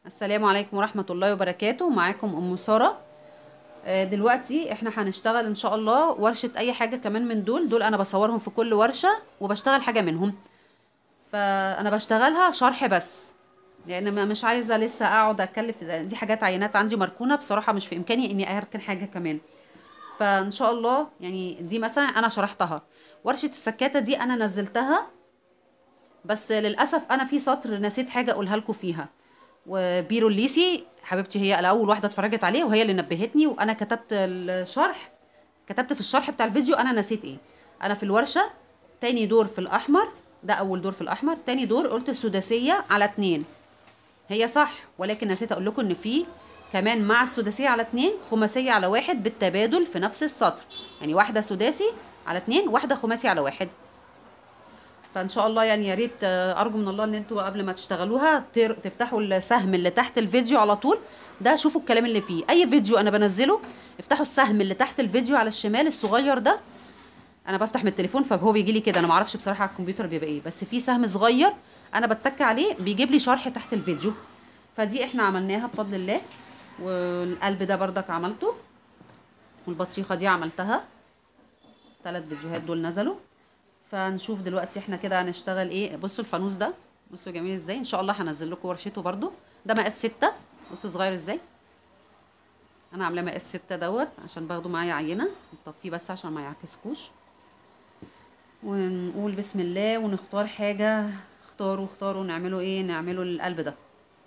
السلام عليكم ورحمة الله وبركاته معاكم أم سارة آه، دلوقتي احنا هنشتغل ان شاء الله ورشة اي حاجة كمان من دول دول انا بصورهم في كل ورشة وبشتغل حاجة منهم فانا بشتغلها شرح بس لان ما- مش عايزة لسه اقعد اتكلف دي حاجات عينات عندي مركونة بصراحة مش في امكاني اني اركن حاجة كمان فان شاء الله يعني دي مثلا انا شرحتها ورشة السكاتة دي انا نزلتها بس للاسف انا في سطر نسيت حاجه اقولها لكم فيها وبيرو الليسي حبيبتي هي الاول واحده اتفرجت عليه وهي اللي نبهتني وانا كتبت الشرح كتبت في الشرح بتاع الفيديو انا نسيت ايه انا في الورشه تاني دور في الاحمر ده اول دور في الاحمر تاني دور قلت سداسيه على اتنين هي صح ولكن نسيت اقول لكم ان في كمان مع السداسيه على اتنين خماسيه على واحد بالتبادل في نفس السطر يعني واحده سداسي على اتنين واحده خماسي على واحد فان شاء الله يعني يا ريت آه، ارجو من الله ان انتوا قبل ما تشتغلوها تر- تفتحوا السهم اللي تحت الفيديو على طول ده شوفوا الكلام اللي فيه اي فيديو انا بنزله افتحوا السهم اللي تحت الفيديو على الشمال الصغير ده انا بفتح من التليفون فهو بيجي لي كده انا ما اعرفش بصراحه على الكمبيوتر بيبقى ايه بس في سهم صغير انا بتك عليه بيجيب لي شرح تحت الفيديو فدي احنا عملناها بفضل الله والقلب ده بردك عملته والبطيخه دي عملتها ثلاث فيديوهات دول نزلوا فنشوف دلوقتي احنا كده هنشتغل ايه بصوا الفانوس ده بصوا جميل ازاي ان شاء الله هنزل لكم ورشته برضو ده مقاس ستة بصوا صغير ازاي انا عاملاه مقاس ستة دوت عشان باخده معايا عينه نطفيه بس عشان ما يعكسكوش ونقول بسم الله ونختار حاجه اختاروا اختاروا نعمله ايه نعمله القلب ده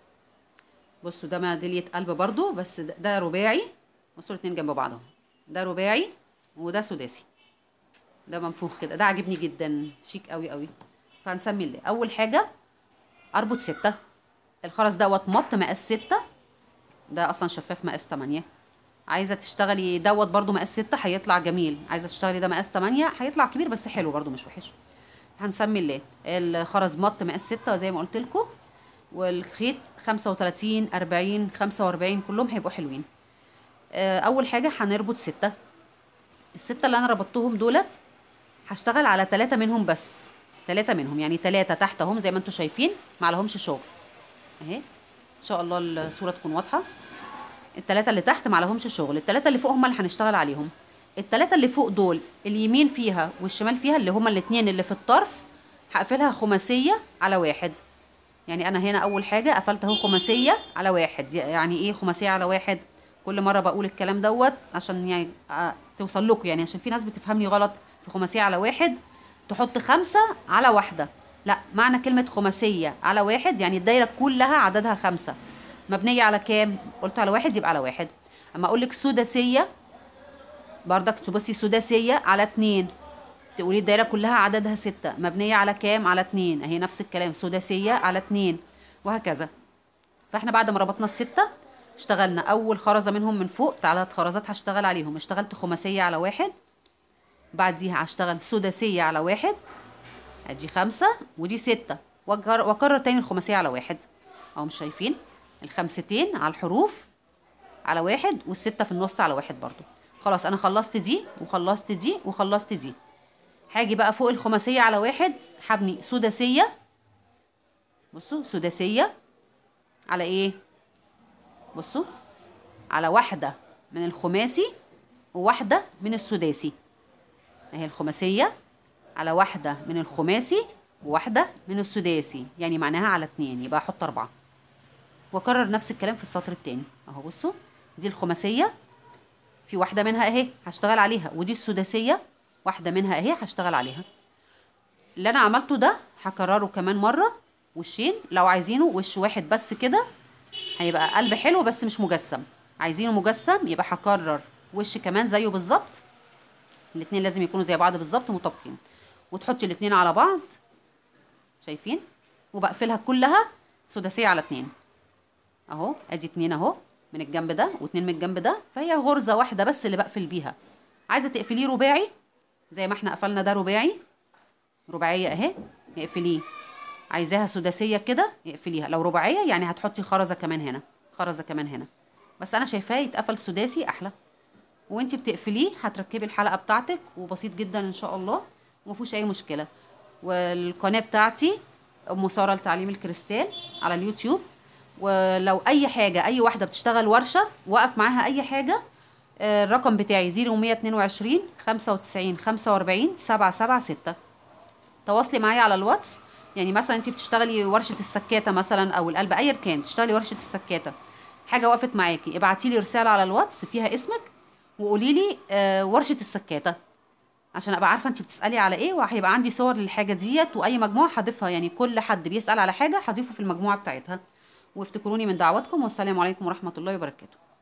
بصوا ده ميدالية قلب برضو بس ده, ده رباعي بصوا الاتنين جنب بعضهم ده رباعي وده سداسي ده منفوخ كده ده عاجبني جدا شيك قوي قوي فهنسمي الله اول حاجه اربط ستة الخرز دوت مط مقاس ستة ده اصلا شفاف مقاس تمانية عايزه تشتغلي دوت برضو مقاس ستة هيطلع جميل عايزه تشتغلي ده مقاس تمانية هيطلع كبير بس حلو برضو مش وحش هنسمي الله الخرز مط مقاس ستة زي ما قلت لكم والخيط خمسة وتلاتين أربعين خمسة وأربعين كلهم هيبقوا حلوين آه، أول حاجة هنربط ستة الستة اللي أنا ربطتهم دولت هشتغل على ثلاثة منهم بس ثلاثة منهم يعني ثلاثة تحت اهم زي ما انتم شايفين ما عليهمش شغل اهي ان شاء الله الصورة تكون واضحة الثلاثة اللي تحت ما عليهمش شغل الثلاثة اللي فوق هم اللي هنشتغل عليهم الثلاثة اللي فوق دول اليمين فيها والشمال فيها اللي هما الاتنين اللي في الطرف هقفلها خماسية على واحد يعني انا هنا اول حاجة قفلت اهو خماسية على واحد يعني ايه خماسية على واحد كل مرة بقول الكلام دوت عشان يعني آه، توصل لكم يعني عشان في ناس بتفهمني غلط في خماسية على واحد تحط خمسة على واحدة لا معنى كلمة خماسية على واحد يعني الدايرة كلها عددها خمسة مبنية على كام؟ قلت على واحد يبقى على واحد اما اقول لك سداسية بردك تبصي سداسية على اتنين تقولي الدايرة كلها عددها ستة مبنية على كام؟ على اتنين اهي نفس الكلام سداسية على اتنين وهكذا فاحنا بعد ما ربطنا الستة اشتغلنا اول خرزة منهم من فوق ثلاث خرزات هشتغل عليهم اشتغلت خماسية على واحد بعديها هشتغل سداسية على واحد ادي خمسة ودي ستة وأكرر, واكرر تاني الخماسية على واحد اهو مش شايفين الخمستين على الحروف على واحد والستة في النص على واحد برضو خلاص انا خلصت دي وخلصت دي وخلصت دي هاجي بقى فوق الخماسية على واحد هبني سداسية بصوا سداسية على ايه بصوا على واحدة من الخماسي وواحدة من السداسي اهي الخماسية على واحدة من الخماسي وواحدة من السداسي يعني معناها على اتنين يبقى احط اربعة واكرر نفس الكلام في السطر التاني اهو بصوا دي الخماسية في واحدة منها اهي هشتغل عليها ودي السداسية واحدة منها اهي هشتغل عليها اللي انا عملته ده هكرره كمان مرة وشين لو عايزينه وش واحد بس كده هيبقى قلب حلو بس مش مجسم عايزينه مجسم يبقى هكرر وش كمان زيه بالظبط الاتنين لازم يكونوا زي بعض بالظبط مطابقين وتحطي الاتنين على بعض شايفين وبقفلها كلها سداسية على اتنين اهو ادي اتنين اهو من الجنب ده واتنين من الجنب ده فهي غرزة واحدة بس اللي بقفل بيها عايزة تقفليه رباعي زي ما احنا قفلنا ده رباعي رباعية اهي اقفليه عايزاها سداسية كده اقفليها لو رباعية يعني هتحطي خرزة كمان هنا خرزة كمان هنا بس انا شايفاه يتقفل سداسي احلى وانتي بتقفليه هتركبي الحلقة بتاعتك وبسيط جدا ان شاء الله ومفيهوش اي مشكلة والقناة بتاعتي ام سارة لتعليم الكريستال على اليوتيوب ولو اي حاجه اي واحده بتشتغل ورشه وقف معاها اي حاجه آه، الرقم بتاعي 0122 95 45 776 تواصلي معايا على الواتس يعني مثلا انت بتشتغلي ورشه السكاته مثلا او القلب ايا كان بتشتغلي ورشه السكاته حاجه وقفت معاكي ابعتي لي رساله على الواتس فيها اسمك وقولي لي آه ورشه السكاته عشان ابقى عارفه انت بتسالي على ايه وهيبقى عندي صور للحاجه ديت واي مجموعه هضيفها يعني كل حد بيسال على حاجه هضيفه في المجموعه بتاعتها وافتكروني من دعواتكم والسلام عليكم ورحمه الله وبركاته